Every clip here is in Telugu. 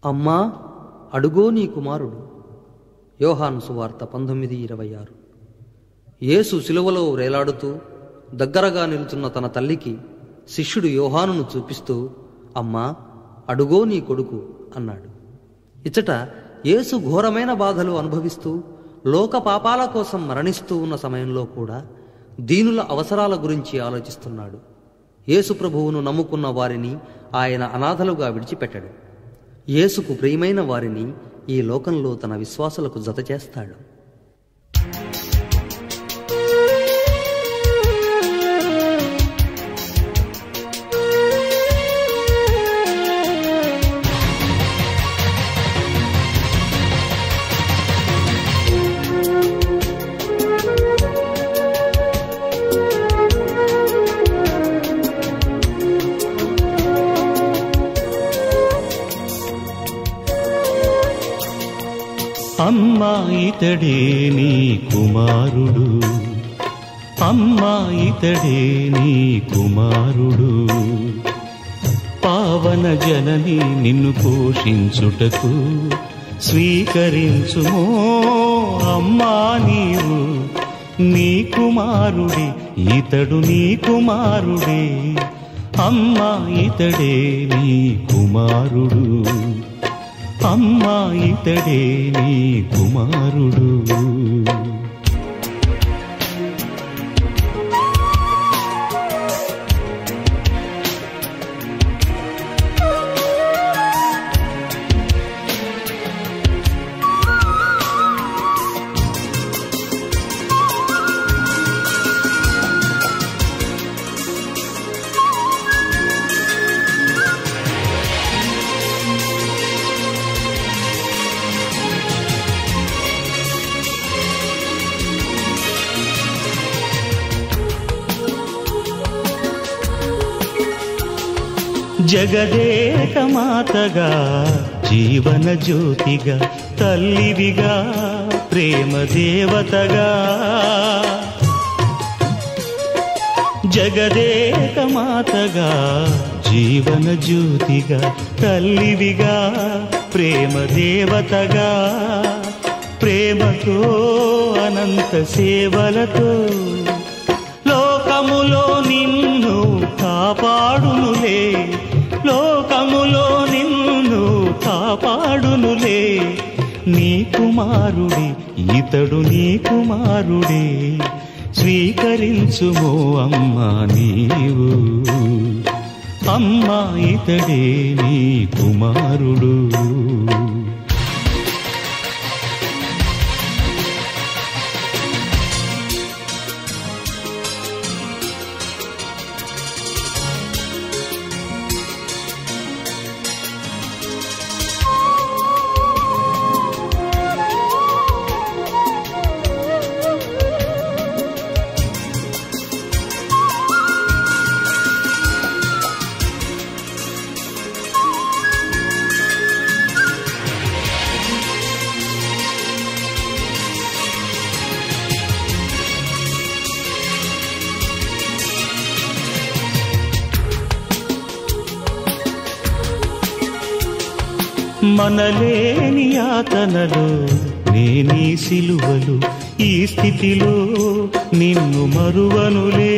అమ్మా అడుగో నీ కుమారుడు యోహాను సువార్త పంతొమ్మిది ఇరవై ఆరు యేసు శిలువలో వేలాడుతూ దగ్గరగా నిలుచున్న తన తల్లికి శిష్యుడు యోహానును చూపిస్తూ అమ్మా అడుగో నీ కొడుకు అన్నాడు ఇచ్చట యేసు ఘోరమైన బాధలు అనుభవిస్తూ లోక పాపాల కోసం మరణిస్తూ ఉన్న సమయంలో కూడా దీనుల అవసరాల గురించి ఆలోచిస్తున్నాడు యేసు ప్రభువును నమ్ముకున్న వారిని ఆయన అనాథలుగా విడిచిపెట్టడు యేసుకు ప్రియమైన వారిని ఈ లోకంలో తన విశ్వాసులకు జతచేస్తాడు అమ్మా ఇతడే నీ కుమారుడు అమ్మా ఇతడే నీ కుమారుడు పావన జనని నిన్ను పోషించుటకు స్వీకరించుమో అమ్మా నీవు నీ కుమారుడే ఇతడు నీ కుమారుడే అమ్మా ఇతడే నీ కుమారుడు అమ్మా ఇతడే నీ కుమారుడు జగదేక మాతగా జీవన జ్యోతిగా తల్లివిగా ప్రేమ దేవతగా జగదేక మాతగా జీవన జ్యోతిగా తల్లివిగా ప్రేమ దేవతగా ప్రేమతో అనంత సేవలతో లోకములో నిన్ను కాపాడునులే లోకములో నిన్ను కాపాడునులే నీ కుమారుడే ఇతడు నీ కుమారుడే స్వీకరించుమో అమ్మా నీవు అమ్మా ఇతడే నీ కుమారుడు మనలేని యాతనలు నేనీ సిలువలు ఈ స్థితిలో నిన్ను మరువనులే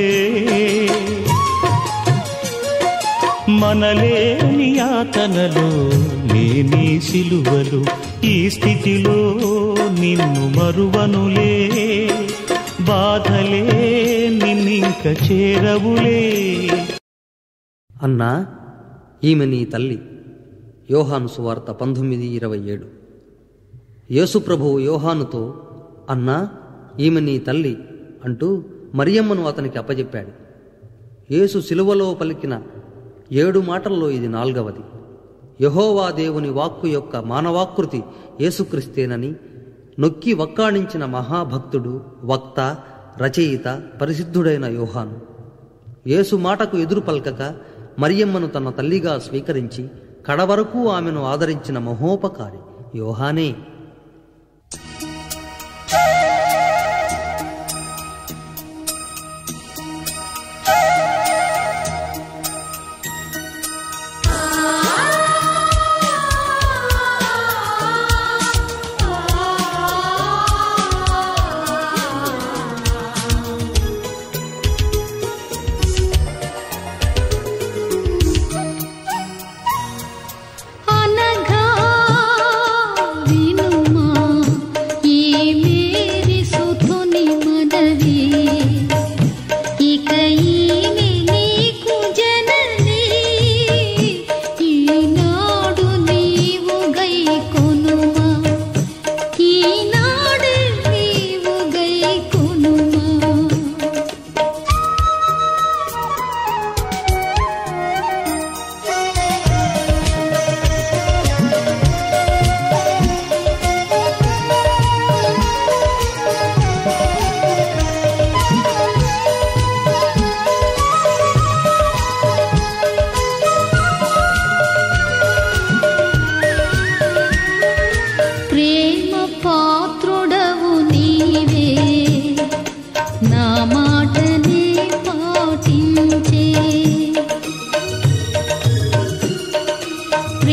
మనలేని యాతనలు నేనీ సిలువలు ఈ స్థితిలో నిన్ను మరువనులే బాధలే నిన్నింక చేరవులే అన్నా ఈమె నీ తల్లి యోహాను సువార్త పంతొమ్మిది ఇరవై ఏడు యేసుప్రభువు యోహానుతో అన్నా ఈమె నీ తల్లి అంటూ మరియమ్మను అతనికి అప్పజెప్పాడు యేసు శిలువలో పలికిన ఏడు మాటల్లో ఇది నాల్గవది యహోవా దేవుని వాక్కు యొక్క మానవాకృతి యేసుక్రిస్తేనని నొక్కి వక్కాణించిన మహాభక్తుడు వక్త రచయిత పరిశుద్ధుడైన యోహాను యేసు మాటకు ఎదురు పలకక మరియమ్మను తన తల్లిగా స్వీకరించి కడవరకు ఆమెను ఆదరించిన మహోపకారి యోహానే ఆ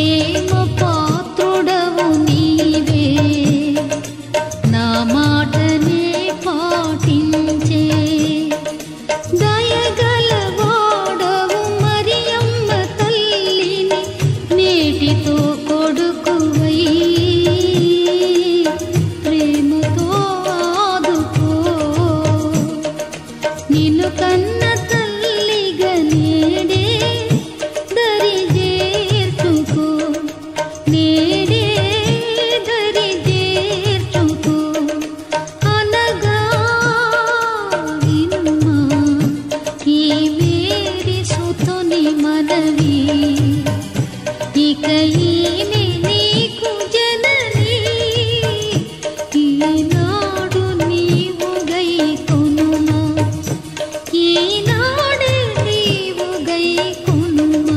ప్రేమ పాత్రుడవు నీవే నా మాటనే పాటించే దయగలవాడవు మరియమ్మ తల్లిని నేటితో కొడుకువై ప్రేమతో ఆదుకో నిన్ను కన్న తల్లిగా నేడే దరి చేర్చుకో నేడే దరి చేర్చుకో అనగా వినుమా ఈ మేరీ సుతుని మనవి ఇక ఈమె నీకు జనని ఈనాడు నీవు గై కొనుమా ఈనాడే నీవు గై కొనుమా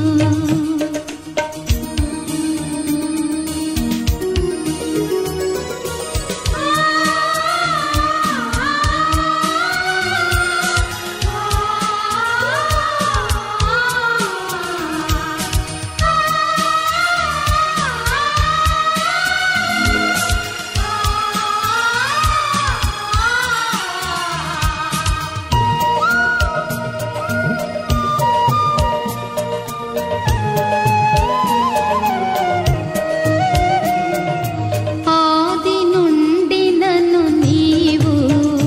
ఆది నుండి నన్ను నీవు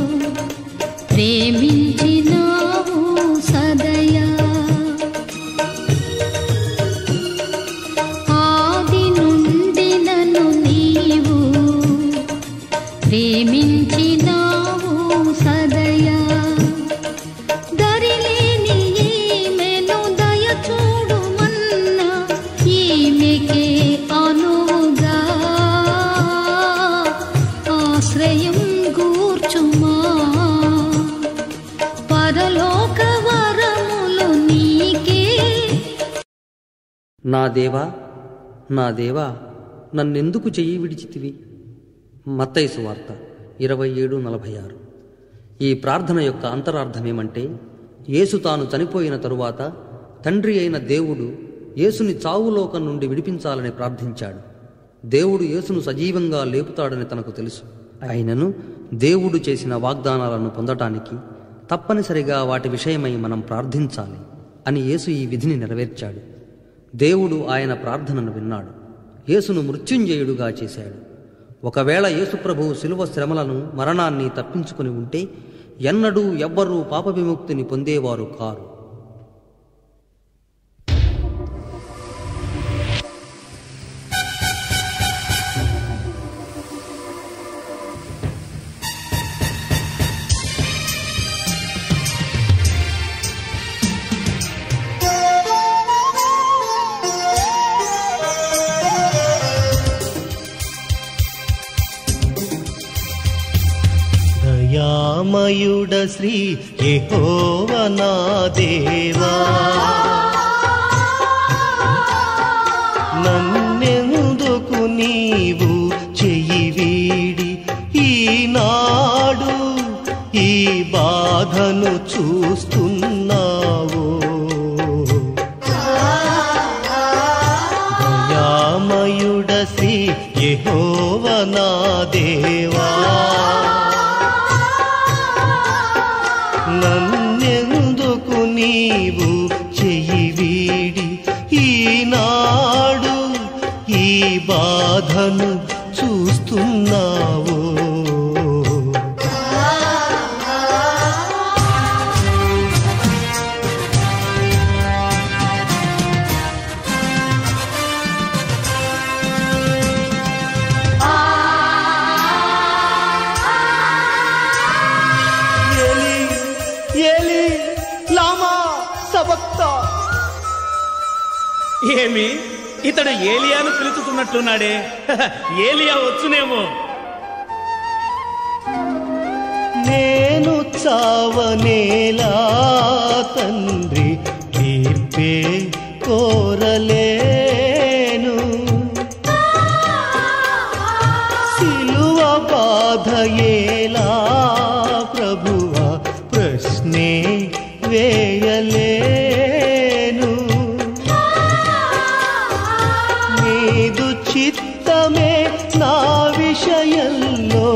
ప్రేమించినావు సదయా ఆది నుండి నన్ను నీవు ప్రేమించినావు సదయా దరిలేని ఈమెను దయ చూడుమన్న ఈమెకే అనువుగా ఆశ్రయం గూర్చుమా పరలోక వరములు నీకే నా దేవా నా దేవా నన్నెందుకు చెయ్యి విడిచితివి మత్తయి వార్త ఇరవై ఏడు నలభై ఆరు ఈ ప్రార్థన యొక్క అంతరార్థమేమంటే యేసు తాను చనిపోయిన తరువాత తండ్రి అయిన దేవుడు యేసుని చావులోకం నుండి విడిపించాలని ప్రార్థించాడు దేవుడు యేసును సజీవంగా లేపుతాడని తనకు తెలుసు అయినను దేవుడు చేసిన వాగ్దానాలను పొందటానికి తప్పనిసరిగా వాటి విషయమై మనం ప్రార్థించాలి అని యేసు ఈ విధిని నెరవేర్చాడు దేవుడు ఆయన ప్రార్థనను విన్నాడు యేసును మృత్యుంజయుడుగా చేశాడు ఒకవేళ యేసుప్రభువు శిలువ శ్రమలను మరణాన్ని తప్పించుకుని ఉంటే ఎన్నడూ ఎవ్వరూ పాప విముక్తిని పొందేవారు కారు దయామయుడ శ్రీ యెహోవ నా దేవా నన్నెందుకు నీవు చెయ్యి వీడి ఈనాడు ఈ బాధను చూస్తున్నావు దయామయుడ శ్రీ యెహోవ నా దేవా నన్నెందుకు నీవు చెయ్యి వీడి ఈనాడు ఈ బాధను చూస్తున్నావు ఏలి ఏలి లామా సబక్తా ఏమి ఇతడు ఏలియాను పిలుచుతున్నట్టున్నాడే ఏలియా వచ్చునేమో నేను చావనేలా తండ్రి తీర్పే కోరలేను సిలువ బాధయేలా ప్రభువ ప్రశ్నే వేయలేను నే చిత్తమే నా విషయంలో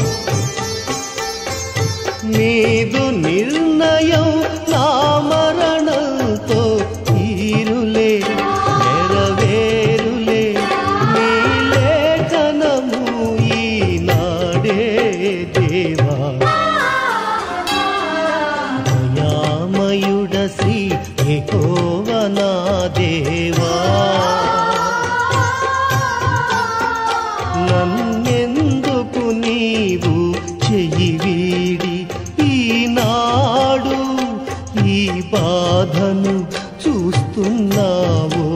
నీదు నిర్ణయం నా మరణంతో తీరులే నెరవేరులే నీ లేఖనము ఈనాడే దేవా దయామయుడ శ్రీ యెహోవనా దేవా నన్నెందుకు నీవు చెయ్యి వీడి ఈనాడు ఈ బాధను చూస్తున్నావో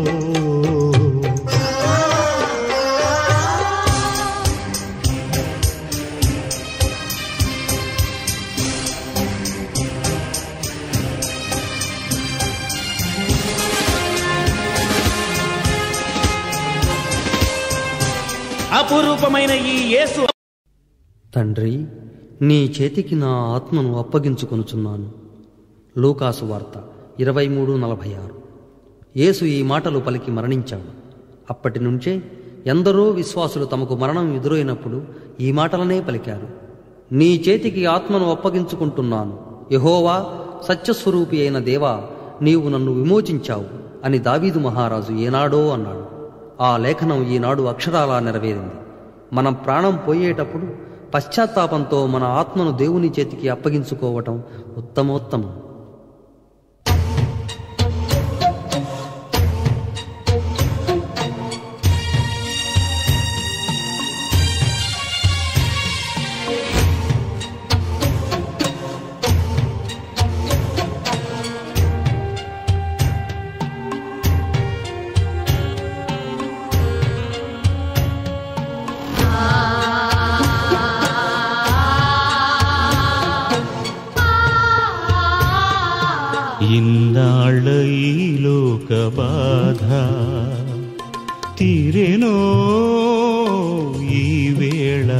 అపురూపమైన ఈ యేసు తండ్రి నీ చేతికి నా ఆత్మను అప్పగించుకొనుచున్నాను లూకాసు వార్త ఇరవై మూడు నలభై ఆరు యేసు ఈ మాటలు పలికి మరణించాడు అప్పటి నుంచే ఎందరో విశ్వాసులు తమకు మరణం ఎదురైనప్పుడు ఈ మాటలనే పలికారు నీ చేతికి ఆత్మను అప్పగించుకుంటున్నాను యహోవా సత్యస్వరూపి అయిన దేవా నీవు నన్ను విమోచించావు అని దావీదు మహారాజు ఏనాడో అన్నాడు ఆ లేఖనం ఈనాడు అక్షరాలా నెరవేరింది మనం ప్రాణం పోయేటప్పుడు పశ్చాత్తాపంతో మన ఆత్మను దేవుని చేతికి అప్పగించుకోవటం ఉత్తమోత్తమం ఇన్నాళ్ళ ఈ లోక బాధ తీరెనో ఈ వేళ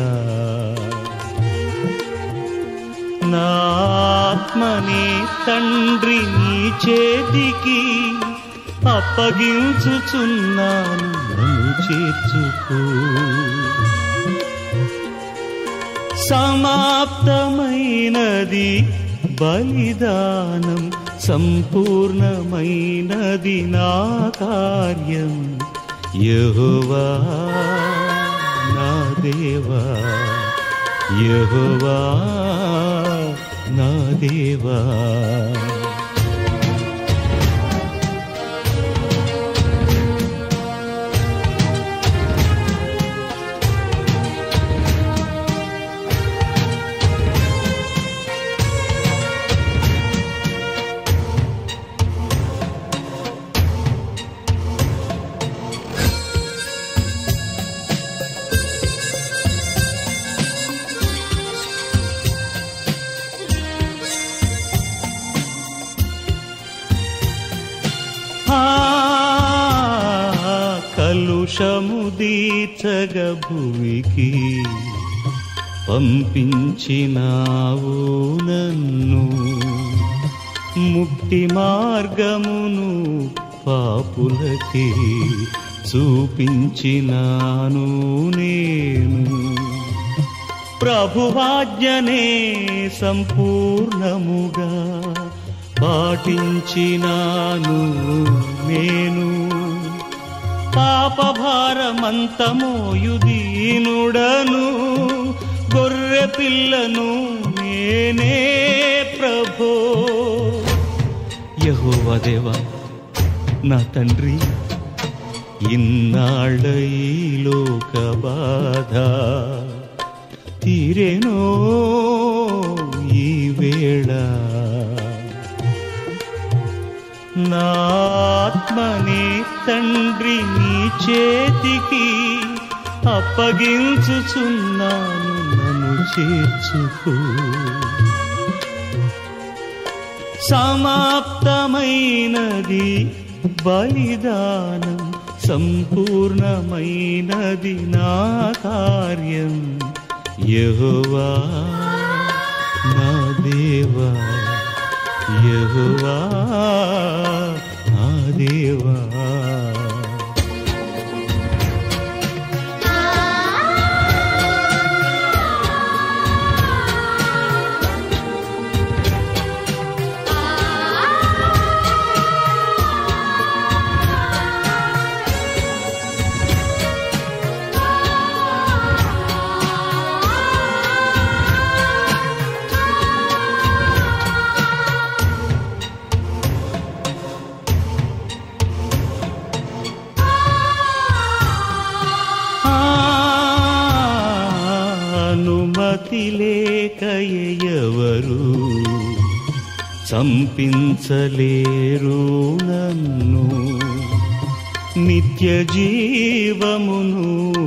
నా ఆత్మని తండ్రి నీ చేతికి అప్పగించుచున్నాను నన్ను చేర్చుకో సమాప్తమైనది బలిదానం సంపూర్ణమైనది నా కార్యం యహోవా నా దేవా యహోవా నా దేవా ఆ కలుషము దీచగ భూమికి పంపించినావు నన్ను ముక్తి మార్గమును పాపులకి చూపించినాను నేను ప్రభువాజ్ఞనే సంపూర్ణముగా పాటించినాను నేను పాపభారమంతమోయుదీనుడను గొర్రె పిల్లను నేనే ప్రభో యహోవా దేవా నా తండ్రి ఇన్నాళ్ళ ఈ లోక బాధ తీరేనో ఈ వేళ నా ఆత్మని తండ్రి నీ చేతికి అప్పగించుచున్నాను నన్ను చేర్చుకో సమాప్తమైనది బలిదానం సంపూర్ణమైనది నా కార్యం యహోవా నా దేవా యహోవా నా దేవా అనుమతి లేక ఎవరు చంపించలేరు నన్ను నిత్య జీవమును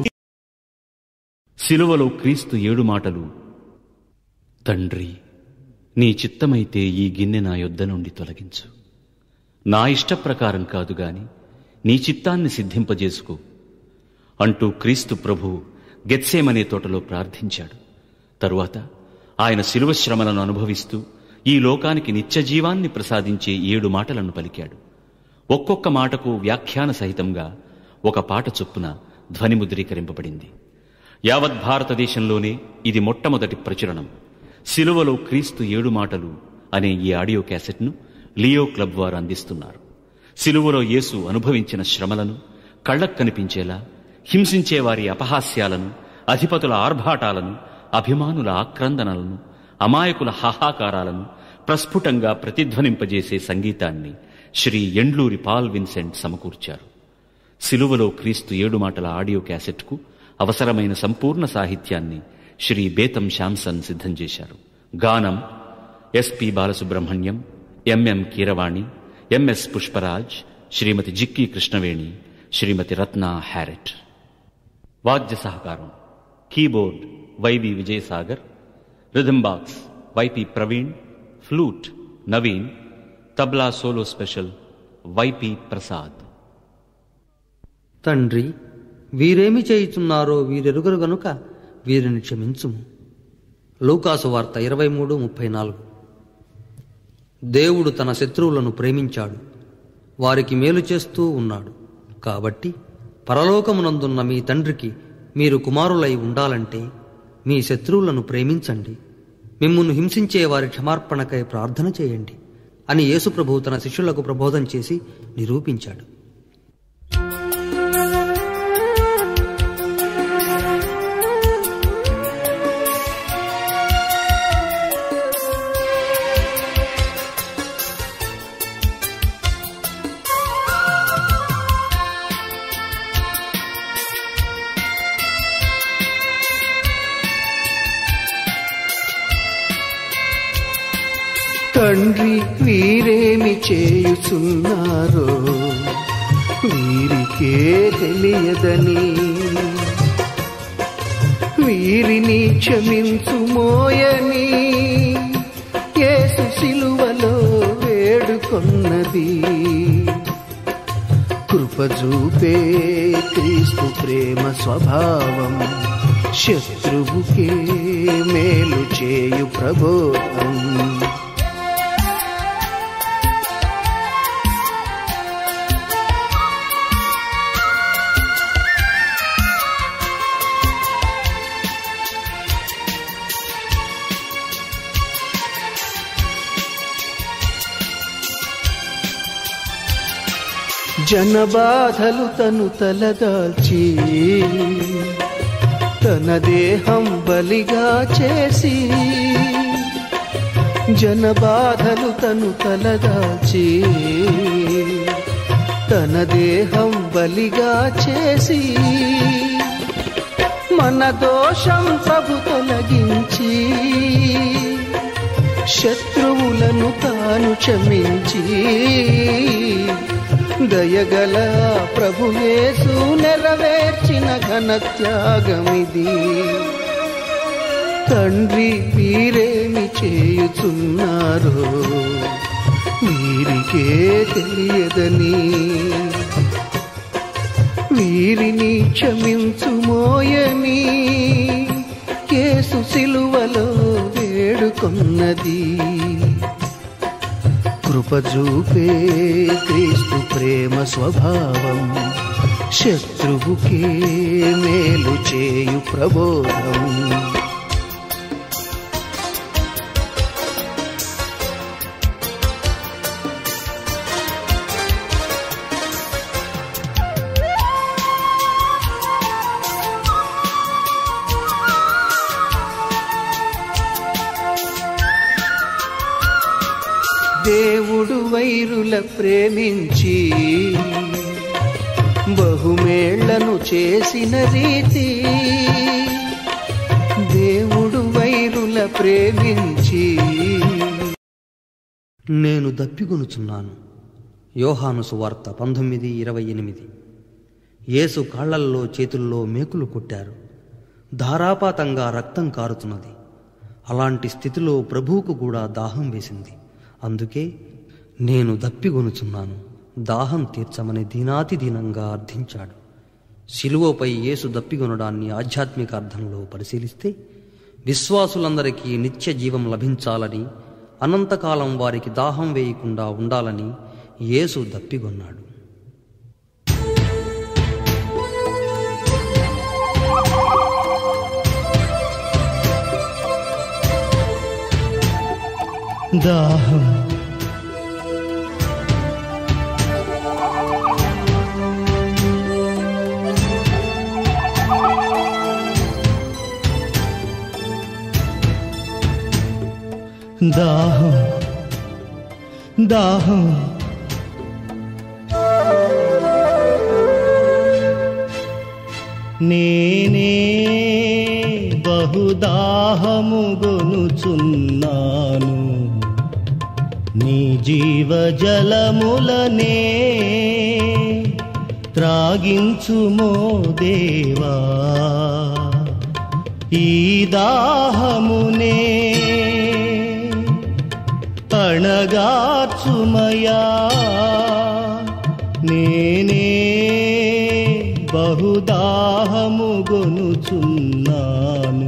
శిలువలో క్రీస్తు ఏడు మాటలు తండ్రి నీ చిత్తమైతే ఈ గిన్నె నా యొద్ద నుండి తొలగించు నా ఇష్టప్రకారం కాదు గాని నీ చిత్తాన్ని సిద్ధింపజేసుకో అంటూ క్రీస్తు ప్రభువు గెత్సేమనే తోటలో ప్రార్థించాడు తరువాత ఆయన శిలువ శ్రమలను అనుభవిస్తూ ఈ లోకానికి నిత్య జీవాన్ని ప్రసాదించే ఏడు మాటలను పలికాడు ఒక్కొక్క మాటకు వ్యాఖ్యాన సహితంగా ఒక పాట చొప్పున ధ్వనిముద్రీకరింపబడింది యావత్ భారతదేశంలోనే ఇది మొట్టమొదటి ప్రచురణం సిలువలో క్రీస్తు ఏడు మాటలు అనే ఈ ఆడియో క్యాసెట్ను లియో క్లబ్ వారు అందిస్తున్నారు సిలువలో యేసు అనుభవించిన శ్రమలను కళ్ళకు కనిపించేలా హింసించే వారి అపహాస్యాలను అధిపతుల ఆర్భాటాలను అభిమానుల ఆక్రందనలను అమాయకుల హాహాకారాలను ప్రస్ఫుటంగా ప్రతిధ్వనింపజేసే సంగీతాన్ని శ్రీ ఎండ్లూరి పాల్ విన్సెంట్ సమకూర్చారు సిలువలో క్రీస్తు ఏడు మాటల ఆడియో క్యాసెట్కు అవసరమైన సంపూర్ణ సాహిత్యాన్ని శ్రీ బేతం శాంసన్ సిద్ధం చేశారు గానం S P Balasubrahmanyam M M Keeravani M S Pushparaj Shrimati Jikki Krishnaveni Shrimati Ratna Harriet వాద్య సహకారం keyboard Y V Vijayasagar rhythm box Y P Praveen flute Naveen tabla solo special Y P Prasad తండ్రి వీరేమి చేయుచున్నారో వీరెరుగరు గనుక వీరిని క్షమించుము లూకాసు వార్త ఇరవై మూడు ముప్పై నాలుగు దేవుడు తన శత్రువులను ప్రేమించాడు వారికి మేలు చేస్తూ ఉన్నాడు కాబట్టి పరలోకమునందున్న మీ తండ్రికి మీరు కుమారులై ఉండాలంటే మీ శత్రువులను ప్రేమించండి మిమ్మును హింసించే వారి క్షమార్పణకై ప్రార్థన చేయండి అని యేసుప్రభువు తన శిష్యులకు ప్రబోధం చేసి నిరూపించాడు తండ్రి వీరేమి చేయుచున్నారో వీరికే తెలియదని వీరిని క్షమించుమోయని యేసు శిలువలో వేడుకొన్నది కృపజూపే క్రీస్తు ప్రేమ స్వభావం శత్రువుకే మేలు చేయు ప్రబోధం జనబాధలు తను తలదాల్చి తన దేహం బలిగా చేసి జనబాధలు తను తలదాల్చి తన దేహం బలిగా చేసి మన దోషం ప్రభు తొలగించి శత్రువులను తాను క్షమించి దయగల ప్రభుయేసు నెరవేర్చిన ఘన త్యాగమిది తండ్రి వీరేమి చేయుచున్నారో వీరికే తెలియదని వీరిని క్షమించుమోయని కేసు సిలువలో వేడుకొన్నది కృపజూపే క్రీస్తు ప్రేమ స్వభావం శత్రువుకే మేలు చేయు ప్రబోధం దేవుడు వైరుల ప్రేమించి బహుమేళ్లను చేసిన రీతి దేవుడు ప్రేమించి నేను దప్పిగొనుచున్నాను యోహాను సువార్త పంతొమ్మిది ఇరవై ఎనిమిది యేసు కాళ్లల్లో చేతుల్లో మేకులు కొట్టారు ధారాపాతంగా రక్తం కారుతున్నది అలాంటి స్థితిలో ప్రభువుకు కూడా దాహం వేసింది అందుకే నేను దప్పిగొనుచున్నాను దాహం తీర్చమని దీనాతి దీనంగా అర్థించాడు శిలువపై యేసు దప్పిగొనడాన్ని ఆధ్యాత్మిక అర్థంలో పరిశీలిస్తే విశ్వాసులందరికీ నిత్య జీవం లభించాలని అనంతకాలం వారికి దాహం వేయకుండా ఉండాలని యేసు దప్పిగొన్నాడు దాహం దాహం దాహం నేనే బహుదాహము గొనుచున్నాను నీ జీవ జలములనే త్రాగించుమో దేవా ఈ దాహమునే అణగాచుమయా నేనే బహుదాహము గొనుచున్నాను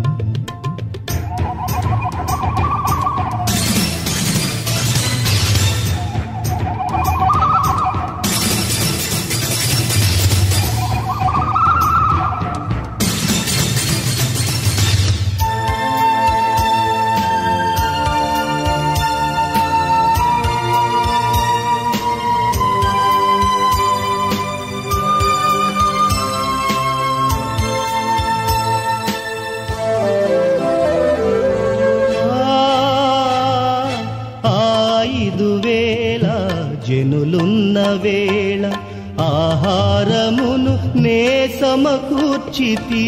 ఐదు వేల జనులున్న వేళ ఆహారమును నే సమకూర్చితి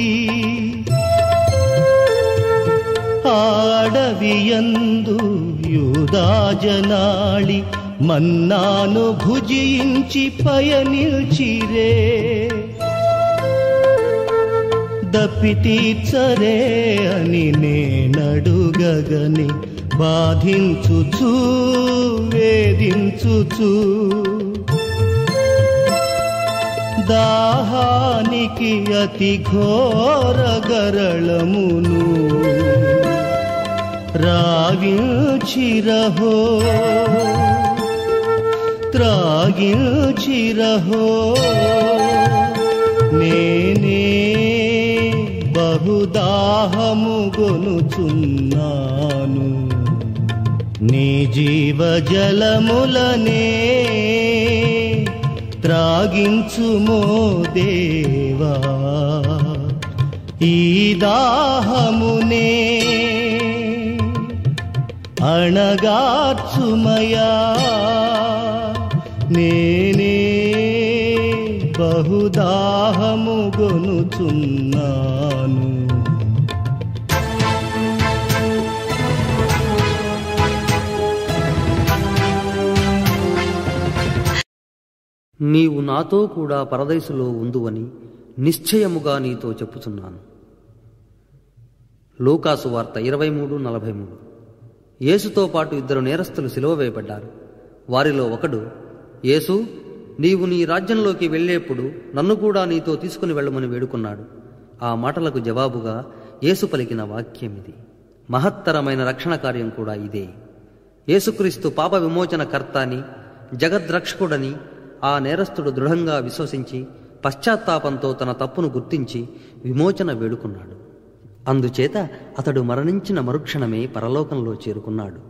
ఆడవియందు యూదాజనాళి మన్నాను భుజించి పయనిల్చిరే దప్పి తీర్చరే అని నేనడుగగని బాధించుచు వేధించుచు దాహానికి అతి ఘోర గరళమును రాగించిరహో త్రాగించిరహో నేనే బహుదాహము గొనుచున్నాను నీ జీవ జలములనే త్రాగించుమో దేవా ఈ దాహమునే అణగాచుమయా నేనే బహుదాహము గొనుచున్నాను నీవు నాతో కూడా పరదైసులో ఉందువని నిశ్చయముగా నీతో చెప్పుచున్నాను లూకాసు వార్త ఇరవై మూడు నలభై మూడు యేసుతో పాటు ఇద్దరు నేరస్తులు సిలువ వేయబడ్డారు వారిలో ఒకడు యేసు నీవు నీ రాజ్యంలోకి వెళ్ళేప్పుడు నన్ను కూడా నీతో తీసుకుని వెళ్ళమని వేడుకున్నాడు ఆ మాటలకు జవాబుగా యేసు పలికిన వాక్యం ఇది మహత్తరమైన రక్షణ కార్యం కూడా ఇదే యేసుక్రీస్తు పాప విమోచన కర్త అని జగద్రక్షకుడని ఆ నేరస్తుడు దృఢంగా విశ్వసించి పశ్చాత్తాపంతో తన తప్పును గుర్తించి విమోచన వేడుకున్నాడు అందుచేత అతడు మరణించిన మరుక్షణమే పరలోకంలో చేరుకున్నాడు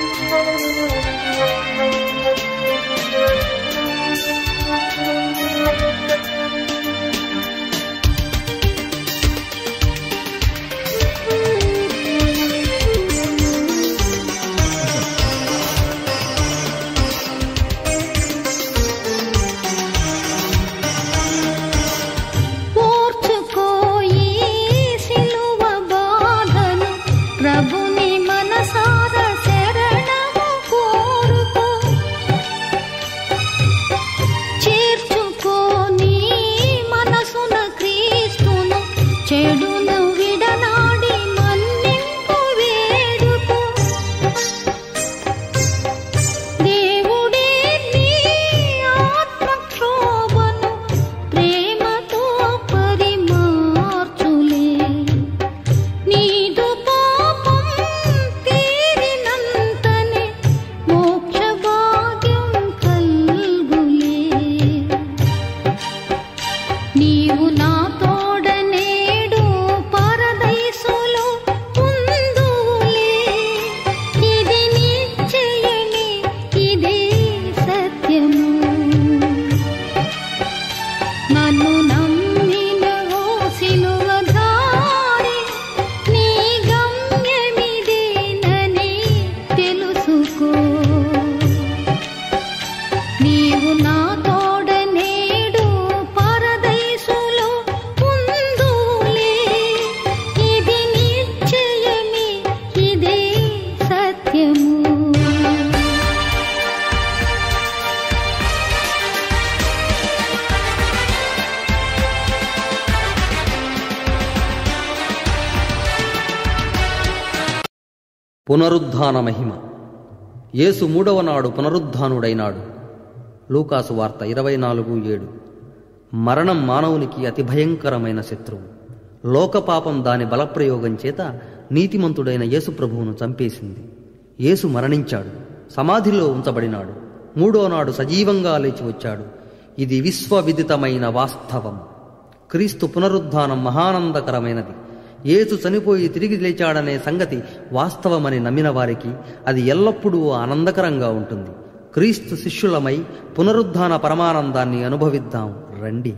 ఓర్చుకోయి సిలువ బాధను ప్రభుని మనసార శరణము కోరుకో చేర్చుకోని మనసున క్రీస్తును చెడును విడనాడి మన్నింపు వేడుకో దేవుడే నీ ఆత్మక్షోభను ప్రేమతో పరిమార్చులే నీదు పాపం తీరినంతనే మోక్ష భాగ్యం కల్గులే నీవు నా తోడ నేడు పరదైసులో ఉందులే ఇది నిశ్చయమే ఇదే సత్యము నన్ను నమ్మిన ఓ సిలువధారి నీ గమ్యమిదేనని తెలుసుకో నీవు నా తోడ నేడు పరదైసులో ఉందులే ఇది నిశ్చయమే ఇదే సత్యము పునరుద్ధాన మహిమ యేసు మూడవ నాడు పునరుద్ధానుడైనాడు లూకాసు వార్త ఇరవై నాలుగు ఏడు మరణం మానవునికి అతి భయంకరమైన శత్రువు లోకపాపం దాని బలప్రయోగం చేత నీతిమంతుడైన యేసు ప్రభువును చంపేసింది యేసు మరణించాడు సమాధిలో ఉంచబడినాడు మూడో నాడు సజీవంగా లేచి వచ్చాడు ఇది విశ్వవిదితమైన వాస్తవం క్రీస్తు పునరుద్ధానం మహానందకరమైనది యేసు చనిపోయి తిరిగి లేచాడనే సంగతి వాస్తవమని నమ్మిన వారికి అది ఎల్లప్పుడూ ఆనందకరంగా ఉంటుంది క్రీస్తు శిష్యులమై పునరుద్ధాన పరమానందాన్ని అనుభవిద్దాం రండి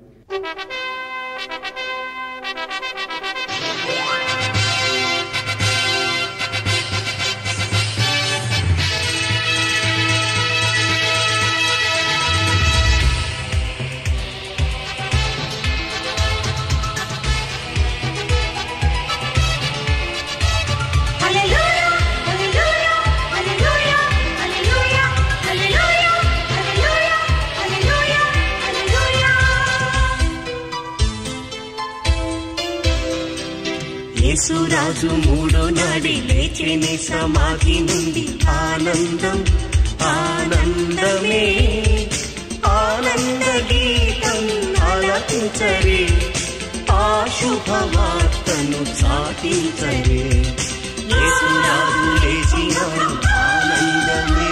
యేసురాజు మూడో నాడి లేచిని సమాధి నుండి ఆనందం ఆనందమే ఆనంద గీతం ఆలపించరే ఆ శుభవార్తను చాటించరే యేసురాజు లేచినాడు ఆనందమే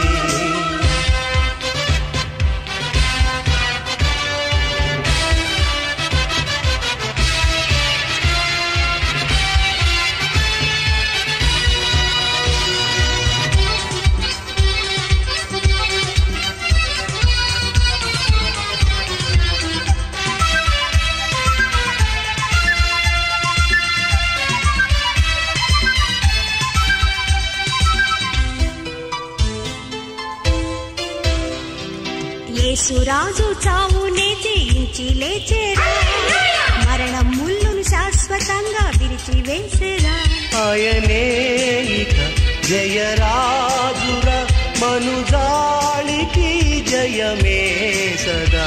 యేసురాజు చావునే జయించి లేచేరా మరణం ముళ్ళును శాశ్వతంగా విరిచి వేసేరా ఆయనే ఇక జయరాజుర మనుజాళికి జయమే సదా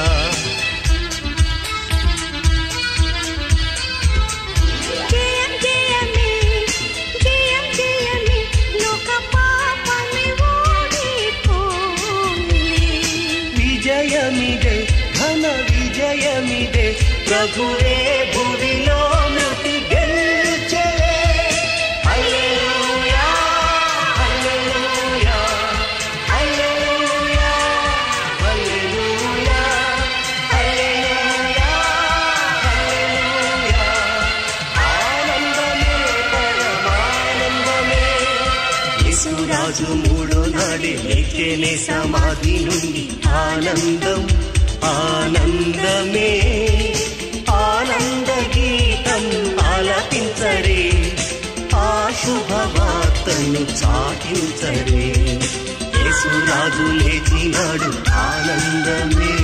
జయం జయమే జయం జయమే లోక పాపమి ఓడిపోలే విజయమిదే ఘన విజయమిదే ప్రభువే భువిలో మృతి గెలిచెలే హల్లెలూయా హల్లెలూయా హల్లెలూయా హల్లెలూయా హల్లెలూయా హల్లెలూయా ఆనందమే పరమానందమే యేసురాజు మూడో నాడే లేచేనే సమాధి నుండి ఆనందం ఆనందమే ఆనంద గీతం ఆలపించరే ఆ శుభవార్తను చాటించరే యేసురాజు లేచినాడు ఆనందమే